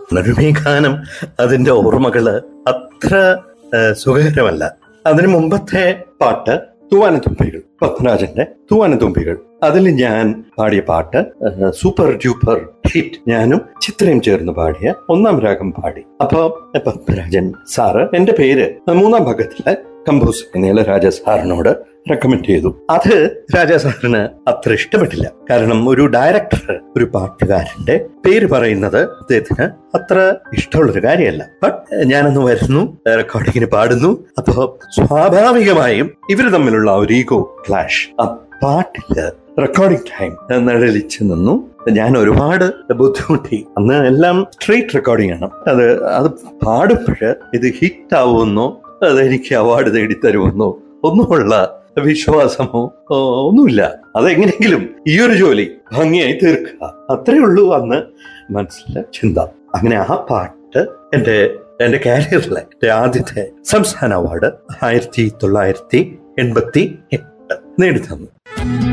പുനർമീകാനം അതിന്റെ ഓർമ്മകള് അത്ര ആ, സുഖകരമല്ല അതിനു മുമ്പത്തെ പാട്ട് തൂവാനത്തുമ്പികൾ പത്മരാജന്റെ തൂവാനത്തുമ്പികൾ അതിൽ ഞാൻ പാടിയ പാട്ട് ആ, സൂപ്പർ ഡ്യൂപ്പർ ഹിറ്റ് ഞാനും ചിത്രയും ചേർന്ന് പാടിയ ഒന്നാം രാഗം പാടി അപ്പൊ പത്മരാജൻ സാറ് എന്റെ പേര് മൂന്നാം ഭാഗത്തിലെ കമ്പോസ് നീലരാജ സാറിനോട് റെക്കമെൻഡ് ചെയ്തു അത് രാജാ സാറിന് അത്ര ഇഷ്ടപ്പെട്ടില്ല കാരണം ഒരു ഡയറക്ടർ ഒരു പാട്ടുകാരന്റെ പേര് പറയുന്നത് അദ്ദേഹത്തിന് അത്ര ഇഷ്ടമുള്ളൊരു കാര്യമല്ല ബട്ട് ഞാനന്ന് വരുന്നു റെക്കോർഡിങ്ങിന് പാടുന്നു അപ്പോ സ്വാഭാവികമായും ഇവര് തമ്മിലുള്ള ഒരു ഈഗോ ക്ലാഷ് ആ പാട്ടില് റെക്കോർഡിംഗ് ടൈം നിഴലിച്ചു നിന്നു ഞാൻ ഒരുപാട് ബുദ്ധിമുട്ടി അന്ന് എല്ലാം സ്ട്രീറ്റ് റെക്കോർഡിംഗ് ആണ് അത് അത് പാടുമ്പോൾ ഇത് ഹിറ്റ് ആവുമെന്നോ അതെനിക്ക് അവാർഡ് നേടിത്തരുമെന്നോ ഒന്നുമുള്ള വിശ്വാസമോ ഓ, ഒന്നുമില്ല അതെങ്ങനെയെങ്കിലും ഈ ഒരു ജോലി ഭംഗിയായി തീർക്കുക അത്രേ ഉള്ളൂ അന്ന് മനസ്സിലെ ചിന്ത അങ്ങനെ ആ പാട്ട് എന്റെ എന്റെ കാരിയറിലെ എന്റെ ആദ്യത്തെ സംസ്ഥാന അവാർഡ് ആയിരത്തി തൊള്ളായിരത്തി എൺപത്തി എട്ട് നേടിത്തന്നു